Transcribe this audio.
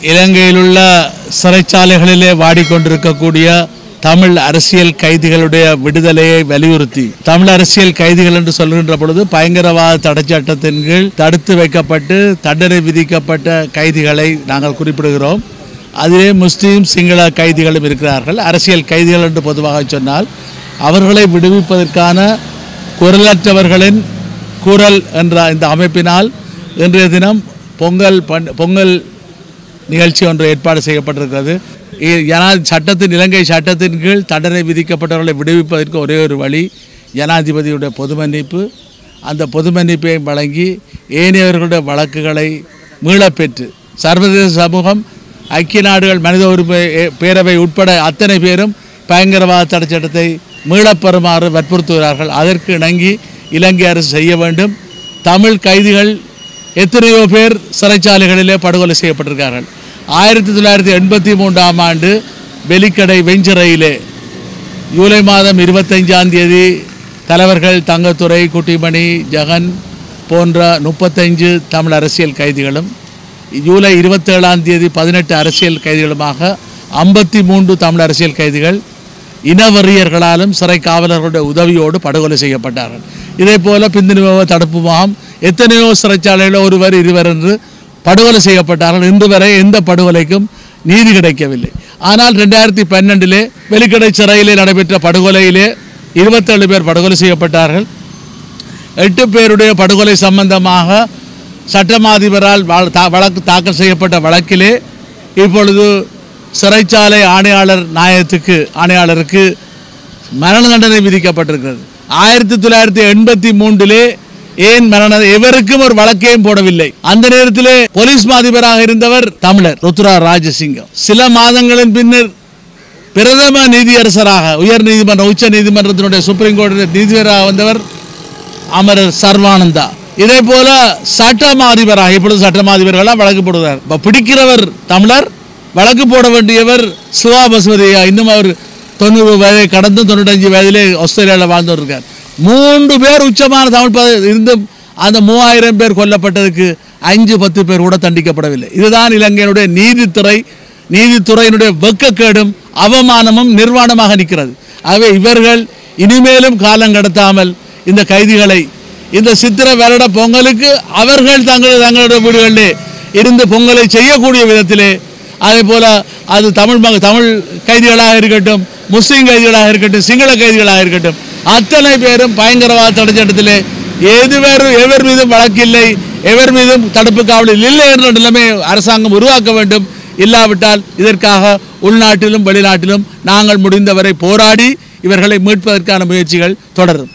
இலங்கையில் உள்ள சிறைச்சாலைகளிலே வாடிக்கொண்டிருக்கக்கூடிய தமிழ் அரசியல் கைதிகளுடைய விடுதலையை வலியுறுத்தி தமிழ் அரசியல் கைதிகள் என்று சொல்கின்ற பொழுது பயங்கரவாத தடை சட்டத்தின் கீழ் தடுத்து வைக்கப்பட்டு தண்டனை விதிக்கப்பட்ட கைதிகளை நாங்கள் குறிப்பிடுகிறோம் அதிலே முஸ்லீம் சிங்கள கைதிகளும் இருக்கிறார்கள் அரசியல் கைதிகள் என்று பொதுவாக சொன்னால் அவர்களை விடுவிப்பதற்கான குரலற்றவர்களின் குரல் என்ற இந்த அமைப்பினால் இன்றைய தினம் பொங்கல் பண் பொங்கல் நிகழ்ச்சி ஒன்று ஏற்பாடு செய்யப்பட்டிருக்கிறது இ- ஜனா- சட்டத்தின் இலங்கை சட்டத்தின் கீழ் தண்டனை விதிக்கப்பட்டவர்களை விடுவிப்பதற்கு ஒரே ஒரு வழி ஜனாதிபதியுடைய பொது மன்னிப்பு அந்த பொது மன்னிப்பை வழங்கி ஏனையவர்களுடைய வழக்குகளை மீளப்பெற்று சர்வதேச சமூகம் ஐக்கிய நாடுகள் மனித உரிமை எ- பேரவை உட்பட அத்தனை பேரும் பயங்கரவாத தடை சட்டத்தை மீளப்பெறுமாறு வற்புறுத்துகிறார்கள் அதற்கு இணங்கி இலங்கை அரசு செய்ய வேண்டும் தமிழ் கைதிகள் எத்தனையோ பேர் சிறைச்சாலைகளிலே படுகொலை செய்யப்பட்டிருக்கார்கள் ஆயிரத்தி தொள்ளாயிரத்தி எண்பத்தி மூன்றாம் ஆண்டு வெலிக்கடை வெஞ்சிறையிலே ஜூலை மாதம் இருபத்தைஞ்சாம் தேதி தலைவர்கள் தங்கத்துறை குட்டிமணி ஜெகன் போன்ற முப்பத்தைந்து தமிழ் அரசியல் கைதிகளும் ஜூலை இருபத்தேழாம் தேதி பதினெட்டு அரசியல் கைதிகளுமாக ஐம்பத்தி மூன்று தமிழ் அரசியல் கைதிகள் இனவெறியர்களாலும் சிறை காவலர்களுடைய உதவியோடு படுகொலை செய்யப்பட்டார்கள் இதே போல பிந்தினுவ தடுப்பு முகாம் எத்தனையோ சிறைச்சாலையில் ஒருவர் இருவர் என்று படுகொலை செய்யப்பட்டார்கள் இன்று வரை எந்த படுகொலைக்கும் நீதி கிடைக்கவில்லை ஆனால் ரெண்டாயிரத்தி பன்னெண்டிலே வெலிக்கடை சிறையிலே நடைபெற்ற படுகொலையிலே இருபத்தேழு பேர் படுகொலை செய்யப்பட்டார்கள் எட்டு பேருடைய படுகொலை சம்பந்தமாக சட்டமாதிபரால் வழ- தா- வழக்கு தாக்கல் செய்யப்பட்ட வழக்கிலே இப்பொழுது சிறைச்சாலை ஆணையாளர் நாயகத்துக்கு ஆணையாளருக்கு மரண தண்டனை விதிக்கப்பட்டிருக்கிறது ஆயிரத்தி தொள்ளாயிரத்தி எண்பத்தி மூன்றிலே ஏன் மரண எவருக்கும் ஒரு வழக்கையும் போடவில்லை அந்த நேரத்திலே போலீஸ் மாதிபராக இருந்தவர் தமிழர் ருத்ரா ராஜசிங்கம் சில மாதங்களின் பின்னர் பிரதம நீதியரசராக உயர் நீதிமன்ற உச்ச நீதிமன்றத்தினுடைய சுப்ரீம் கோர்ட் நீதிபதியாக வந்தவர் அமரர் சர்வானந்தா இதே போல சட்டமாதிபராக இப்பொழுது சட்டமாதிபர்களாக வழக்கு போடுவார் இப்ப பிடிக்கிறவர் தமிழர் வழக்கு போட வேண்டியவர் சிவா பசுபதியா இன்னும் அவர் தொண்ணூறு வயதை கடந்து தொண்ணூத்தஞ்சு வயதிலே ஆஸ்திரேலியாவில் வாழ்ந்து இருக்கார் மூன்று பேர் உச்சமான தமிழ் பத இருந்தும் அந்த மூவாயிரம் பேர் கொல்லப்பட்டதுக்கு அஞ்சு பத்து பேர் கூட தண்டிக்கப்படவில்லை இதுதான் இலங்கையினுடைய நீதித்துறை நீதித்துறையினுடைய வெட்கக்கேடும் அவமானமும் நிர்வாணமாக நிற்கிறது ஆகவே இவர்கள் இனிமேலும் காலம் கடத்தாமல் இந்த கைதிகளை இந்த சித்திர வருட பொங்கலுக்கு அவர்கள் தங்கள் தங்களுடைய வீடுகளிலே இருந்து பொங்கலை செய்யக்கூடிய விதத்திலே அதே போல அது தமிழ் மக தமிழ் கைதிகளாக இருக்கட்டும் முஸ்லீம் கைதிகளாக இருக்கட்டும் சிங்கள கைதிகளாக இருக்கட்டும் அத்தனை பேரும் பயங்கரவாத தடை சட்டத்திலே எதுவர் எவர் மீதும் வழக்கில்லை எவர் மீதும் தடுப்பு காவலில் இல்லை என்ற நிலைமை அரசாங்கம் உருவாக்க வேண்டும் இல்லாவிட்டால் இதற்காக உள்நாட்டிலும் வெளிநாட்டிலும் நாங்கள் முடிந்தவரை போராடி இவர்களை மீட்பதற்கான முயற்சிகள் தொடரும்